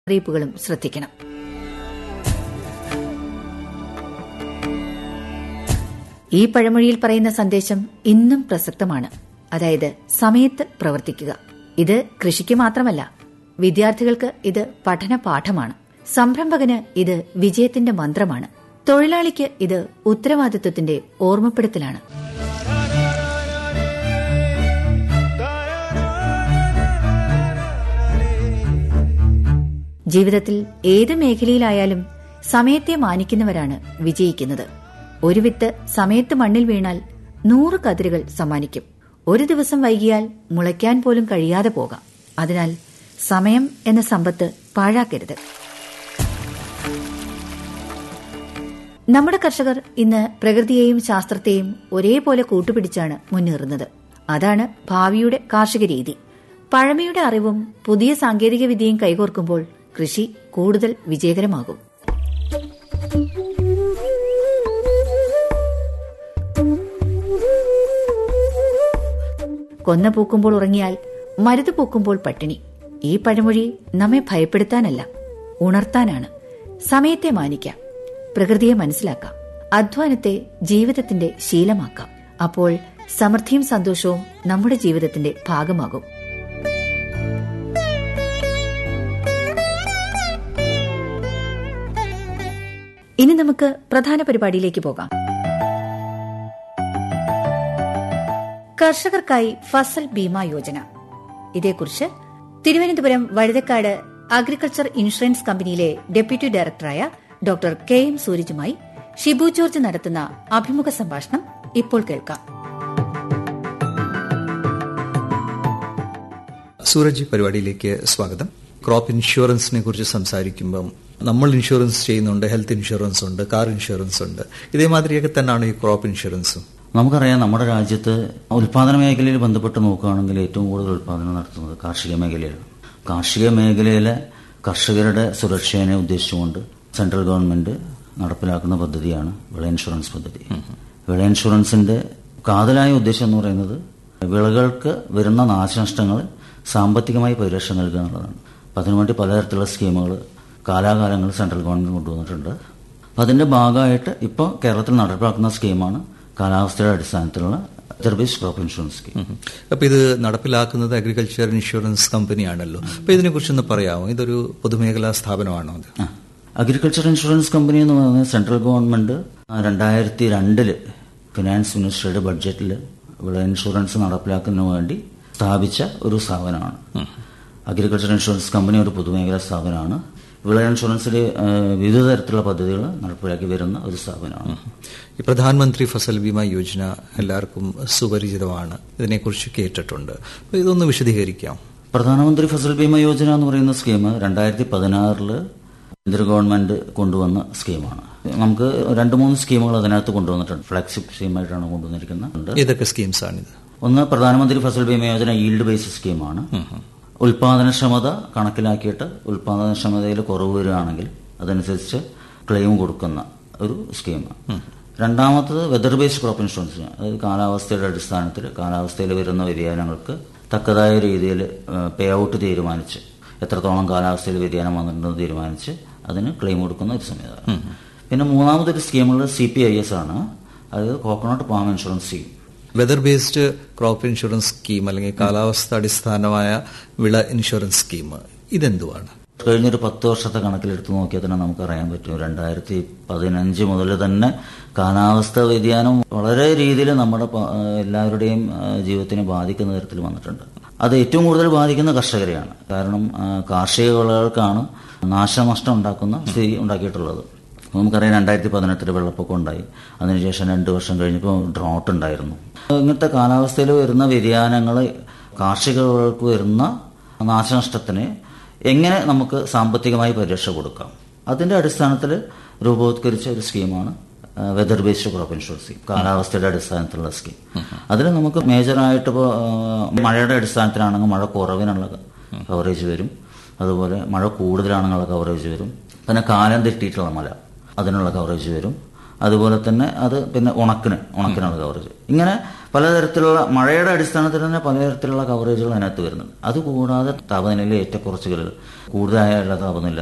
അറിയിപ്പുകളും ശ്രദ്ധിക്കണം ഈ പഴമൊഴിയിൽ പറയുന്ന സന്ദേശം ഇന്നും പ്രസക്തമാണ് അതായത് സമയത്ത് പ്രവർത്തിക്കുക ഇത് കൃഷിക്ക് മാത്രമല്ല വിദ്യാർത്ഥികൾക്ക് ഇത് പഠന പാഠമാണ് സംരംഭകന് ഇത് വിജയത്തിന്റെ മന്ത്രമാണ് തൊഴിലാളിക്ക് ഇത് ഉത്തരവാദിത്വത്തിന്റെ ഓർമ്മപ്പെടുത്തലാണ് ജീവിതത്തിൽ ഏത് മേഖലയിലായാലും സമയത്തെ മാനിക്കുന്നവരാണ് വിജയിക്കുന്നത് ഒരു വിത്ത് സമയത്ത് മണ്ണിൽ വീണാൽ നൂറ് കതിരുകൾ സമ്മാനിക്കും ഒരു ദിവസം വൈകിയാൽ മുളയ്ക്കാൻ പോലും കഴിയാതെ പോകാം അതിനാൽ സമയം എന്ന സമ്പത്ത് പാഴാക്കരുത് നമ്മുടെ കർഷകർ ഇന്ന് പ്രകൃതിയെയും ശാസ്ത്രത്തെയും ഒരേപോലെ കൂട്ടുപിടിച്ചാണ് മുന്നേറുന്നത് അതാണ് ഭാവിയുടെ കാർഷിക രീതി പഴമയുടെ അറിവും പുതിയ സാങ്കേതിക വിദ്യയും കൈകോർക്കുമ്പോൾ കൃഷി കൂടുതൽ വിജയകരമാകും കൊന്ന പൂക്കുമ്പോൾ ഉറങ്ങിയാൽ മരുത് പൂക്കുമ്പോൾ പട്ടിണി ഈ പഴമൊഴി നമ്മെ ഭയപ്പെടുത്താനല്ല ഉണർത്താനാണ് സമയത്തെ മാനിക്കാം പ്രകൃതിയെ മനസ്സിലാക്കാം അധ്വാനത്തെ ജീവിതത്തിന്റെ ശീലമാക്കാം അപ്പോൾ സമൃദ്ധിയും സന്തോഷവും നമ്മുടെ ജീവിതത്തിന്റെ ഭാഗമാകും ഇനി നമുക്ക് പ്രധാന പരിപാടിയിലേക്ക് പോകാം കർഷകർക്കായി ഫസൽ ബീമ യോജന ഇതേക്കുറിച്ച് തിരുവനന്തപുരം വഴുതക്കാട് അഗ്രികൾച്ചർ ഇൻഷുറൻസ് കമ്പനിയിലെ ഡെപ്യൂട്ടി ഡയറക്ടറായ ഡോക്ടർ കെ എം സൂരജുമായി ഷിബു ജോർജ് നടത്തുന്ന അഭിമുഖ സംഭാഷണം ഇപ്പോൾ കേൾക്കാം സൂരജ് പരിപാടിയിലേക്ക് സ്വാഗതം ക്രോപ്പ് ഇൻഷുറൻസിനെ കുറിച്ച് സംസാരിക്കുമ്പം നമ്മൾ ഇൻഷുറൻസ് ചെയ്യുന്നുണ്ട് ഹെൽത്ത് ഇൻഷുറൻസ് ഉണ്ട് കാർ ഇൻഷുറൻസ് ഉണ്ട് ഇതേമാതിരിയൊക്കെ തന്നെയാണ് ഈ ക്രോപ്പ് ഇൻഷുറൻസും നമുക്കറിയാം നമ്മുടെ രാജ്യത്ത് ഉൽപാദന മേഖലയിൽ ബന്ധപ്പെട്ട് നോക്കുകയാണെങ്കിൽ ഏറ്റവും കൂടുതൽ ഉൽപാദനം നടത്തുന്നത് കാർഷിക മേഖലയിലാണ് കാർഷിക മേഖലയിലെ കർഷകരുടെ സുരക്ഷയെ ഉദ്ദേശിച്ചുകൊണ്ട് സെൻട്രൽ ഗവൺമെന്റ് നടപ്പിലാക്കുന്ന പദ്ധതിയാണ് വിള ഇൻഷുറൻസ് പദ്ധതി വിള ഇൻഷുറൻസിന്റെ കാതലായ ഉദ്ദേശം എന്ന് പറയുന്നത് വിളകൾക്ക് വരുന്ന നാശനഷ്ടങ്ങൾ സാമ്പത്തികമായി പരിരക്ഷ നൽകുക എന്നുള്ളതാണ് അപ്പം അതിനുവേണ്ടി പലതരത്തിലുള്ള സ്കീമുകൾ കാലാകാലങ്ങളിൽ സെൻട്രൽ ഗവൺമെന്റ് കൊണ്ടുവന്നിട്ടുണ്ട് അപ്പം അതിന്റെ ഭാഗമായിട്ട് ഇപ്പോൾ കേരളത്തിൽ നടപ്പിലാക്കുന്ന സ്കീമാണ് കാലാവസ്ഥയുടെ അടിസ്ഥാനത്തിലുള്ള സർവീസ് ക്രോപ്പ് ഇൻഷുറൻസ് സ്കീം അപ്പൊ ഇത് നടപ്പിലാക്കുന്നത് അഗ്രികൾച്ചർ ഇൻഷുറൻസ് കമ്പനിയാണല്ലോ അപ്പൊ ഇതിനെക്കുറിച്ചൊന്ന് പറയാമോ ഇതൊരു പൊതുമേഖലാ സ്ഥാപനമാണോ അത് അഗ്രികൾച്ചർ ഇൻഷുറൻസ് കമ്പനി എന്ന് പറയുന്നത് സെൻട്രൽ ഗവൺമെന്റ് രണ്ടായിരത്തി രണ്ടില് ഫിനാൻസ് മിനിസ്ട്രിയുടെ ബഡ്ജറ്റിൽ വിള ഇൻഷുറൻസ് നടപ്പിലാക്കുന്നതിന് വേണ്ടി സ്ഥാപിച്ച ഒരു സ്ഥാപനമാണ് അഗ്രികൾച്ചർ ഇൻഷുറൻസ് കമ്പനി ഒരു പൊതുമേഖലാ സ്ഥാപനമാണ് വിള ഇൻഷുറൻസിൽ വിവിധ തരത്തിലുള്ള പദ്ധതികൾ നടപ്പിലാക്കി വരുന്ന ഒരു സ്ഥാപനമാണ് ഈ പ്രധാനമന്ത്രി ഫസൽ ബീമ യോജന എല്ലാവർക്കും സുപരിചിതമാണ് ഇതിനെക്കുറിച്ച് കേട്ടിട്ടുണ്ട് അപ്പൊ ഇതൊന്ന് വിശദീകരിക്കാം പ്രധാനമന്ത്രി ഫസൽ ബീമ യോജന എന്ന് പറയുന്ന സ്കീം രണ്ടായിരത്തി പതിനാറില് കേന്ദ്ര ഗവൺമെന്റ് കൊണ്ടുവന്ന സ്കീമാണ് നമുക്ക് രണ്ട് മൂന്ന് സ്കീമുകൾ അതിനകത്ത് കൊണ്ടുവന്നിട്ടുണ്ട് ഫ്ലാഗ്ഷിപ്പ് സ്കീമായിട്ടാണ് കൊണ്ടുവന്നിരിക്കുന്നത് ഏതൊക്കെ സ്കീംസ് ആണിത് ഒന്ന് പ്രധാനമന്ത്രി ഫസൽ ബീമ യോജന ഈൽഡ് ബേസ്ഡ് സ്കീമാണ് ഉൽപാദനക്ഷമത കണക്കിലാക്കിയിട്ട് ഉൽപാദനക്ഷമതയിൽ കുറവ് വരികയാണെങ്കിൽ അതനുസരിച്ച് ക്ലെയിം കൊടുക്കുന്ന ഒരു സ്കീമാണ് രണ്ടാമത്തത് വെതർ ബേസ്ഡ് ക്രോപ്പ് ഇൻഷുറൻസ് അതായത് കാലാവസ്ഥയുടെ അടിസ്ഥാനത്തിൽ കാലാവസ്ഥയിൽ വരുന്ന വ്യതിയാനങ്ങൾക്ക് തക്കതായ രീതിയിൽ പേ ഔട്ട് തീരുമാനിച്ച് എത്രത്തോളം കാലാവസ്ഥയിൽ വ്യതിയാനം വന്നിട്ടുണ്ടെന്ന് തീരുമാനിച്ച് അതിന് ക്ലെയിം കൊടുക്കുന്ന ഒരു സംവിധാനം പിന്നെ മൂന്നാമതൊരു സ്കീമുള്ളത് സി പി ഐ എസ് ആണ് അത് coconut palm insurance scheme weather based crop insurance scheme അല്ലെങ്കിൽ കാലാവസ്ഥ അടിസ്ഥാനമായ വിള ഇൻഷുറൻസ് സ്കീം ഇതെന്തുവാണ് കഴിഞ്ഞൊരു പത്ത് വർഷത്തെ കണക്കിലെടുത്ത് നോക്കിയാൽ തന്നെ നമുക്കറിയാൻ പറ്റും രണ്ടായിരത്തി പതിനഞ്ച് മുതൽ തന്നെ കാലാവസ്ഥ വ്യതിയാനം വളരെ രീതിയിൽ നമ്മുടെ എല്ലാവരുടെയും ജീവിതത്തിനെ ബാധിക്കുന്ന തരത്തിൽ വന്നിട്ടുണ്ട് അത് ഏറ്റവും കൂടുതൽ ബാധിക്കുന്ന കർഷകരെയാണ് കാരണം കാർഷിക വിളകൾക്കാണ് നാശനഷ്ടം ഉണ്ടാക്കുന്ന സ്ഥിതി ഉണ്ടാക്കിയിട്ടുള്ളത് നമുക്കറിയാം രണ്ടായിരത്തി പതിനെട്ടിൽ വെള്ളപ്പൊക്കം ഉണ്ടായി അതിനുശേഷം രണ്ട് വർഷം കഴിഞ്ഞപ്പോൾ ഡ്രോട്ട് ഉണ്ടായിരുന്നു ഇങ്ങനത്തെ കാലാവസ്ഥയിൽ വരുന്ന വ്യതിയാനങ്ങൾ കാർഷിക വിളകൾക്ക് വരുന്ന നാശനഷ്ടത്തിന് എങ്ങനെ നമുക്ക് സാമ്പത്തികമായി പരിരക്ഷ കൊടുക്കാം അതിന്റെ അടിസ്ഥാനത്തിൽ രൂപവത്കരിച്ച ഒരു സ്കീമാണ് weather based crop insurance scheme കാലാവസ്ഥയുടെ അടിസ്ഥാനത്തിലുള്ള സ്കീം അതിൽ നമുക്ക് മേജറായിട്ട് ഇപ്പോൾ മഴയുടെ അടിസ്ഥാനത്തിലാണെങ്കിൽ മഴ കുറവിനുള്ള കവറേജ് വരും അതുപോലെ മഴ കൂടുതലാണെന്നുള്ള കവറേജ് വരും പിന്നെ കാലം തെറ്റിയിട്ടുള്ള മഴ അതിനുള്ള കവറേജ് വരും അതുപോലെ തന്നെ അത് പിന്നെ ഉണക്കിന് ഉണക്കിനുള്ള കവറേജ് ഇങ്ങനെ പലതരത്തിലുള്ള മഴയുടെ അടിസ്ഥാനത്തിൽ തന്നെ പലതരത്തിലുള്ള കവറേജുകൾ അതിനകത്ത് വരുന്നുണ്ട് അതുകൂടാതെ താപനിലയിലെ ഏറ്റക്കുറച്ചുകൾ കൂടുതലായുള്ള താപനില